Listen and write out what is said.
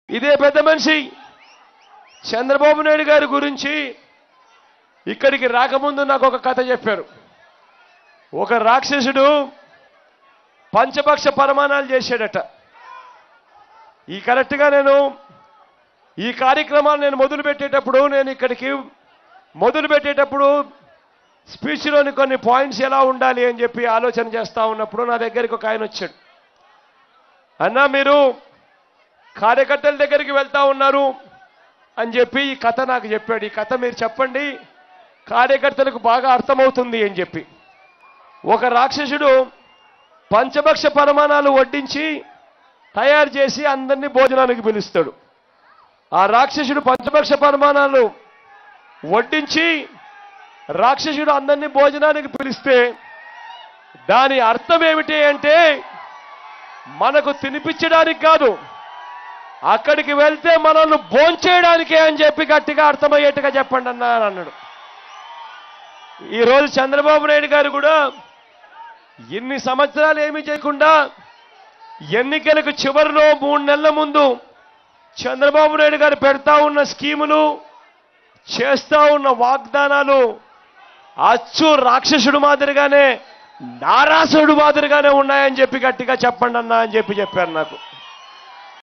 ఇదే పెద్ద మనిషి చంద్రబాబు నాయుడు గారి గురించి ఇక్కడికి రాకముందు నాకు ఒక కథ చెప్పారు ఒక రాక్షసుడు పంచపక్ష పరమాణాలు చేశాడట ఈ కరెక్ట్గా నేను ఈ కార్యక్రమాన్ని నేను మొదలు పెట్టేటప్పుడు నేను ఇక్కడికి మొదలు పెట్టేటప్పుడు స్పీచ్లోని కొన్ని పాయింట్స్ ఎలా ఉండాలి అని చెప్పి ఆలోచన చేస్తా ఉన్నప్పుడు నా దగ్గరికి ఒక ఆయన వచ్చాడు అన్నా మీరు కార్యకర్తల దగ్గరికి వెళ్తా ఉన్నారు అని చెప్పి ఈ కథ నాకు చెప్పాడు ఈ కథ మీరు చెప్పండి కార్యకర్తలకు బాగా అర్థమవుతుంది అని చెప్పి ఒక రాక్షసుడు పంచభక్ష పరమాణాలు వడ్డించి తయారు చేసి అందరినీ భోజనానికి పిలుస్తాడు ఆ రాక్షసుడు పంచభక్ష పరమాణాలు వడ్డించి రాక్షసుడు అందరినీ భోజనానికి పిలిస్తే దాని అర్థం ఏమిటి అంటే మనకు తినిపించడానికి కాదు అక్కడికి వెళ్తే మనల్ని భోంచేయడానికే అని చెప్పి గట్టిగా అర్థమయ్యేట్టుగా చెప్పండి అన్నా అని అన్నాడు ఈరోజు చంద్రబాబు నాయుడు గారు కూడా ఇన్ని సంవత్సరాలు ఏమీ చేయకుండా ఎన్నికలకు చివరిలో మూడు నెలల ముందు చంద్రబాబు నాయుడు గారు పెడతా ఉన్న స్కీములు చేస్తా ఉన్న వాగ్దానాలు అచ్చు రాక్షసుడు మాదిరిగానే నారాసుడు మాదిరిగానే ఉన్నాయని చెప్పి గట్టిగా చెప్పండి అన్నా అని చెప్పి చెప్పారు నాకు